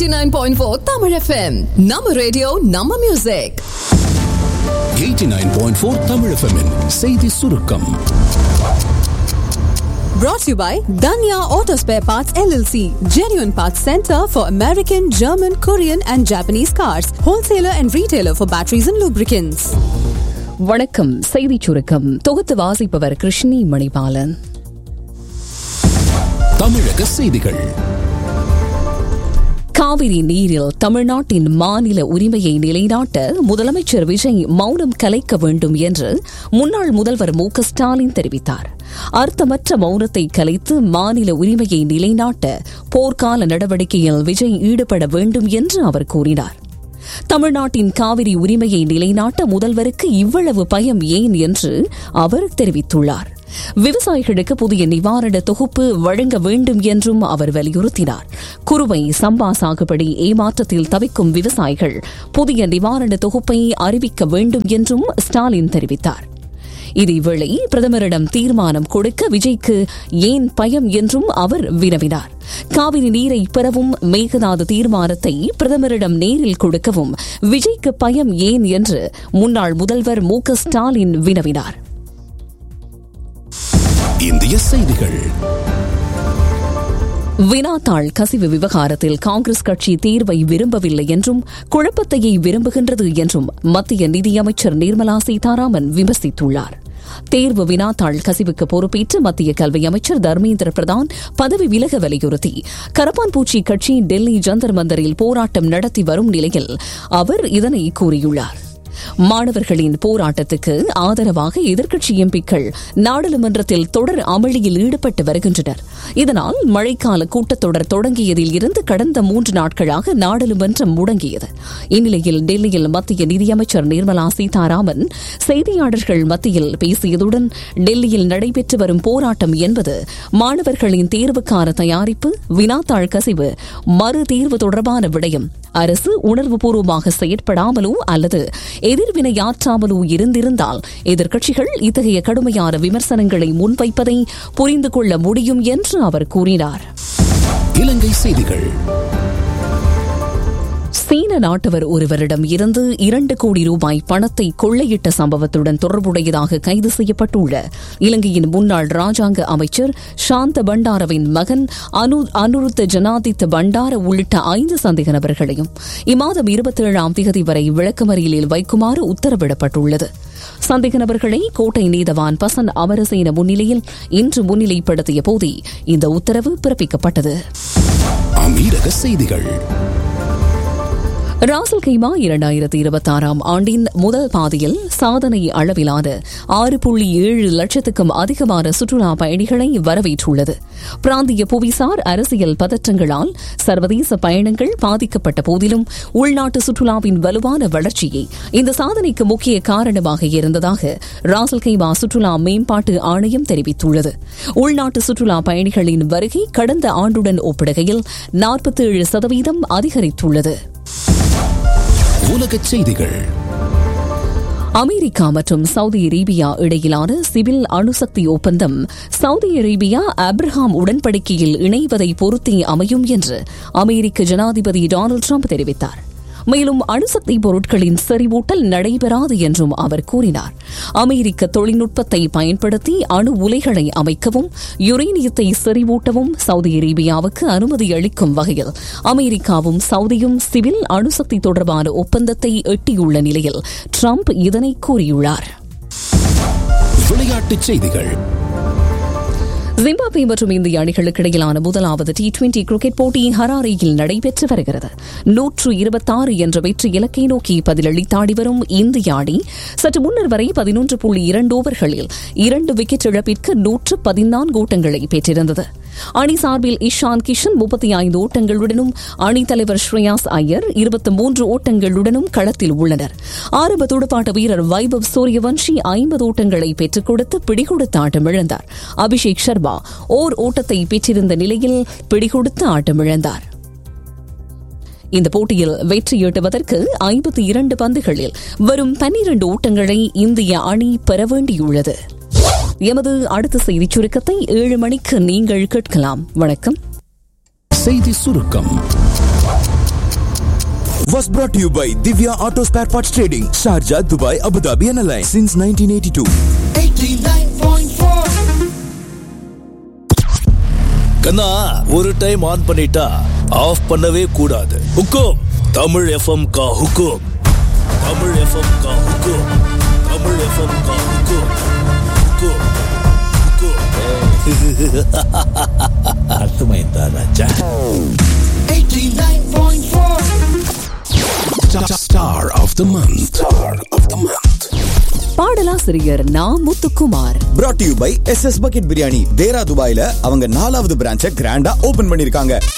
89.4 Tamil FM. நம்ம radio நம்ம music 89.4 Tamil FM -இன் செய்தி சுருக்கம் brought to you by Danya Auto Spare Parts LLC, genuine parts center for American, German, Korean and Japanese cars, wholesaler and retailer for batteries and lubricants. வணக்கம் செய்திச் சுருக்கம் தொகுத்து வாசிப்பவர் கிருஷ்ணி மணிபாலன் தமிழக செய்திகள் காவிரி நீரில் தமிழ்நாட்டின் மாநில உரிமையை நிலைநாட்ட முதலமைச்சர் விஜய் மௌனம் கலைக்க வேண்டும் என்று முன்னாள் முதல்வர் மு க ஸ்டாலின் தெரிவித்தார் அர்த்தமற்ற மௌனத்தை கலைத்து மாநில உரிமையை நிலைநாட்ட போர்க்கால நடவடிக்கையில் விஜய் ஈடுபட வேண்டும் என்று அவர் கூறினார் தமிழ்நாட்டின் காவிரி உரிமையை நிலைநாட்ட முதல்வருக்கு இவ்வளவு பயம் ஏன் என்று அவர் தெரிவித்துள்ளார் விவசாயிகளுக்கு புதிய நிவாரண தொகுப்பு வழங்க வேண்டும் என்றும் அவர் வலியுறுத்தினார் குறுவை சம்பா சாகுபடி ஏமாற்றத்தில் தவிக்கும் விவசாயிகள் புதிய நிவாரண தொகுப்பை அறிவிக்க வேண்டும் என்றும் ஸ்டாலின் தெரிவித்தார் இதேவேளை பிரதமரிடம் தீர்மானம் கொடுக்க விஜய்க்கு ஏன் பயம் என்றும் அவர் வினவினார் காவிரி நீரை பெறவும் மேகதாது தீர்மானத்தை பிரதமரிடம் நேரில் கொடுக்கவும் விஜய்க்கு பயம் ஏன் என்று முன்னாள் முதல்வர் மு க ஸ்டாலின் வினவினார் இந்திய செய்திகள் வினாத்தாள் கசிவு விவகாரத்தில் காங்கிரஸ் கட்சி தீர்வை விரும்பவில்லை என்றும் குழப்பத்தையே விரும்புகின்றது என்றும் மத்திய நிதியமைச்சர் நிர்மலா சீதாராமன் விமர்சித்துள்ளார் தேர்வு வினாத்தாள் கசிவுக்கு பொறுப்பேற்று மத்திய கல்வி அமைச்சர் தர்மேந்திர பிரதான் பதவி விலக வலியுறுத்தி கரப்பான்பூச்சி கட்சி டெல்லி ஜந்தர் மந்தரில் போராட்டம் நடத்தி வரும் நிலையில் அவர் இதனை கூறியுள்ளார் மாணவர்களின் போராட்டத்துக்கு ஆதரவாக எதிர்க்கட்சி எம்பிக்கள் நாடாளுமன்றத்தில் தொடர் அமளியில் ஈடுபட்டு வருகின்றனர் இதனால் மழைக்கால கூட்டத்தொடர் தொடங்கியதில் இருந்து கடந்த மூன்று நாட்களாக நாடாளுமன்றம் முடங்கியது இந்நிலையில் டெல்லியில் மத்திய நிதியமைச்சர் நிர்மலா சீதாராமன் செய்தியாளர்கள் மத்தியில் பேசியதுடன் டெல்லியில் நடைபெற்று வரும் போராட்டம் என்பது மாணவர்களின் தேர்வுக்கான தயாரிப்பு வினாத்தாள் கசிவு மறு தேர்வு தொடர்பான விடயம் அரசு உணர்வுபூர்வமாக செயற்படாமலோ அல்லது எதிர்வினையாற்றாமலோ இருந்திருந்தால் எதிர்க்கட்சிகள் இத்தகைய கடுமையான விமர்சனங்களை முன்வைப்பதை புரிந்து கொள்ள முடியும் என்று அவர் கூறினார் இலங்கை செய்திகள் சீன நாட்டவர் ஒருவரிடம் இருந்து இரண்டு கோடி ரூபாய் பணத்தை கொள்ளையிட்ட சம்பவத்துடன் தொடர்புடையதாக கைது செய்யப்பட்டுள்ள இலங்கையின் முன்னாள் ராஜாங்க அமைச்சர் சாந்த பண்டாரவின் மகன் அனு அனுருத்த ஜனாதித்த பண்டார உள்ளிட்ட ஐந்து சந்தேக நபர்களையும் இம்மாதம் இருபத்தேழாம் தேதி வரை விளக்கமறியலில் வைக்குமாறு உத்தரவிடப்பட்டுள்ளது சந்தேக நபர்களை கோட்டை நீதவான் பசன் அமரசேன முன்னிலையில் இன்று முன்னிலைப்படுத்திய போதே இந்த உத்தரவு பிறப்பிக்கப்பட்டது அமீரக செய்திகள் ராசல் கைமா இரண்டாயிரத்தி இருபத்தி ஆறாம் ஆண்டின் முதல் பாதியில் சாதனை அளவிலான ஆறு புள்ளி ஏழு லட்சத்துக்கும் அதிகமான சுற்றுலா பயணிகளை வரவேற்றுள்ளது பிராந்திய புவிசார் அரசியல் பதற்றங்களால் சர்வதேச பயணங்கள் பாதிக்கப்பட்ட போதிலும் உள்நாட்டு சுற்றுலாவின் வலுவான வளர்ச்சியே இந்த சாதனைக்கு முக்கிய காரணமாக இருந்ததாக ராசல் கைமா சுற்றுலா மேம்பாட்டு ஆணையம் தெரிவித்துள்ளது உள்நாட்டு சுற்றுலா பயணிகளின் வருகை கடந்த ஆண்டுடன் ஒப்பிடுகையில் நாற்பத்தேழு சதவீதம் அதிகரித்துள்ளது உலக செய்திகள் அமெரிக்கா மற்றும் சவுதி அரேபியா இடையிலான சிவில் அணுசக்தி ஒப்பந்தம் சவுதி அரேபியா அப்ரஹாம் உடன்படிக்கையில் இணைவதை பொறுத்தே அமையும் என்று அமெரிக்க ஜனாதிபதி டொனால்டு ட்ரம்ப் தெரிவித்தார் மேலும் அணுசக்தி பொருட்களின் செறிவூட்டல் நடைபெறாது என்றும் அவர் கூறினார் அமெரிக்க தொழில்நுட்பத்தை பயன்படுத்தி அணு உலைகளை அமைக்கவும் யுரேனியத்தை செறிவூட்டவும் சவுதி அரேபியாவுக்கு அனுமதி அளிக்கும் வகையில் அமெரிக்காவும் சவுதியும் சிவில் அணுசக்தி தொடர்பான ஒப்பந்தத்தை எட்டியுள்ள நிலையில் ட்ரம்ப் இதனை கூறியுள்ளார் விளையாட்டுச் செய்திகள் ஜிம்பாப்வே மற்றும் இந்திய அணிகளுக்கு இடையிலான முதலாவது டி டுவெண்டி கிரிக்கெட் போட்டி ஹராரேயில் நடைபெற்று வருகிறது நூற்று இருபத்தாறு என்ற வெற்றி இலக்கை நோக்கி பதிலளித்தாடி வரும் இந்திய அணி சற்று முன்னர் வரை பதினொன்று புள்ளி இரண்டு ஓவர்களில் இரண்டு விக்கெட் இழப்பிற்கு நூற்று பதினான்கு ஓட்டங்களை பெற்றிருந்தது அணி சார்பில் இஷான் கிஷன் முப்பத்தி ஐந்து ஓட்டங்களுடனும் அணித் தலைவர் ஸ்ரேயாஸ் ஐயர் இருபத்தி மூன்று ஓட்டங்களுடனும் களத்தில் உள்ளனர் ஆரம்ப துடுப்பாட்ட வீரர் வைபவ் சூரியவன்ஷி ஐம்பது ஓட்டங்களை பெற்றுக் கொடுத்து பிடிகொடுத்து ஆட்டமிழந்தார் அபிஷேக் சர்மா ஓர் ஓட்டத்தை பெற்றிருந்த நிலையில் பிடிகொடுத்து ஆட்டமிழந்தார் இந்த போட்டியில் வெற்றி ஈட்டுவதற்கு ஐம்பத்தி இரண்டு பந்துகளில் வரும் பன்னிரண்டு ஓட்டங்களை இந்திய அணி பெற வேண்டியுள்ளது எமது அடுத்த செய்திச் சுருக்கத்தை ஏழு மணிக்கு நீங்கள் கேட்கலாம் வணக்கம் செய்தி சுருக்கம் was brought to you by Divya Auto Spare Parts Trading, Sharjah, Dubai, Abu Dhabi and Alliance since 1982. கண்ணா ஒரு டைம் ஆன் பண்ணிட்டா ஆஃப் பண்ணவே கூடாது ஹுக்கும் தமிழ் எஃப்எம் கா ஹுக்கும் தமிழ் எஃப்எம் கா ஹுக்கும் தமிழ் எஃப்எம் கா ஹுக்கும் ஹுக்கும் ஹுக்கும் அர்த்தமைந்தா ராஜா Star of the month. Star of the month. பாடலாசிரியர் நா Muthukumar brought to you by SS Bucket Biryani, தேரா துபாயில அவங்க நாலாவது பிரான்ச்சை கிராண்டா ஓபன் பண்ணிருக்காங்க